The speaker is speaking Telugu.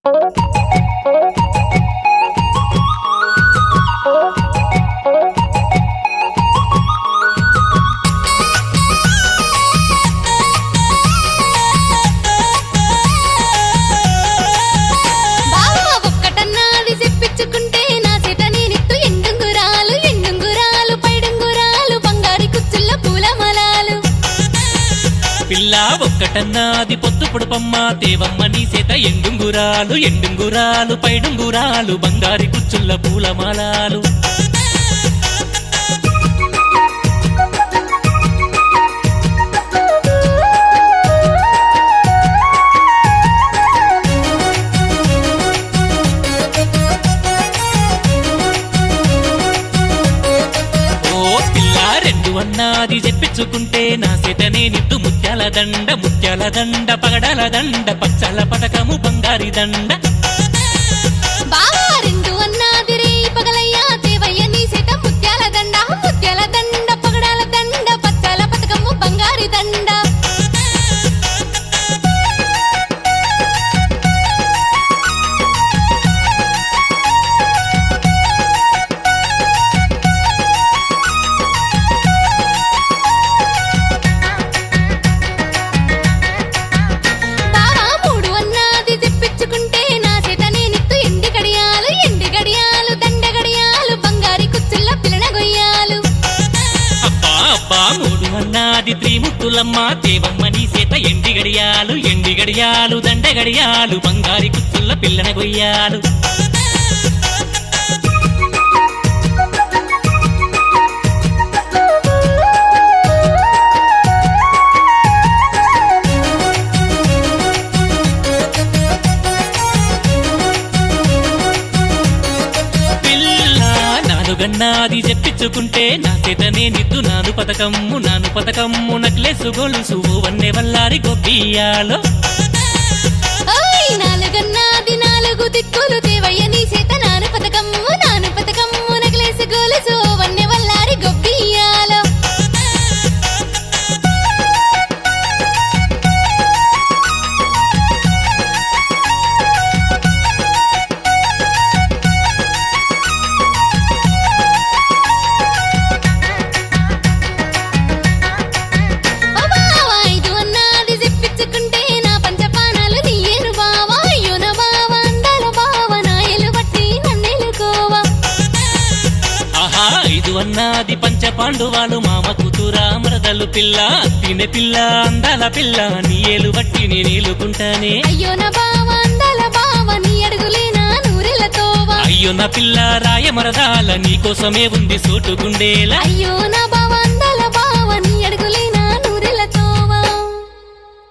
బావా ఒక్కటన్నాది చెప్పించుకుంటే నా చేత నేనిత్తు ఎండుంగురాలు ఎండుంగురాలు పైడుంగురాలు బంగారి కుచ్చుల్ల పూల మలాలు పిల్ల ఒక్కటన్నాది పొత్తు పొడుపమ్మ దేవమ్మ నీ చేత ఎండుంగురాలు ఎండుంగురాలు పైడుంగురాలు బంగారి కుచ్చుల్ల పూలమాలాలు ఓ పిల్ల రెండు అన్నాది చెప్పించుకుంటే నా చేతనే నిట్టు ముత్యాల దండ ముత్యాల దండ పగడాల దండ పచ్చల పథకము బంగారి దండ బావా రెండు అన్నాది రే పగలయ్యా దేవయ్య నీ చేత ముత్యాల దండ ముత్యాల దండ పగడాల దండ పచ్చాల పథకము బంగారి దండ బావా మూడు అన్నాది చెప్పించుకుంటే నా చేత నేనిత్తు ఎండి గడియాలు ఎండి గడియాలు దండ గడియాలు బంగారి కుచ్చుల్ల పిల్లన గొయ్యాలు అబ్బా అబ్బా మూడు అన్నాది త్రిముత్తులమ్మ దేవమ్మ నీ చేత ఎండి గడియాలు ఎండి గడియాలు దండ గడియాలు బంగారి కుచ్చుల్ల పిల్లన గొయ్యాలు పిల్ల నాలుగన్నాది చెప్పించుకుంటే నా చేతనే నిద్దు నాను పథకమ్ము నాను పథకమ్ము నక్లెసు గొలుసు వన్నె వల్లారి గొప్పియాలో ఓయ్ నాలుగన్నాది నాలుగు దిక్కులు దేవయ్య నీ చేత నాను పథకమ్ము నాను పథకమ్ము నగలేసి గోలుసు వన్నె వల్లారి గొబ్బియ్యాలో ఓ బావా ఐదు అన్నాది చెప్పించుకుంటే నా పంచపానాలు నీయేను బావా అయ్యో నా బావా అందాల బావా నా ఎలు బట్టి నన్నెలుకోవా ఆహా ఐదు అన్నాది పంచ పాండువాలు మామ కూతురా మరదలు పిల్ల తినే పిల్ల అందాల పిల్ల నీ ఏలు బట్టి నేనేలుకుంటానే అయ్యో నా బావా అందాల బావా నీ అడుగులేనా నూరెలతోవా అయ్యో నా పిల్ల రాయ మరదాల నీకోసమే ఉంది సూటుగుండేలా అయ్యో నా బావా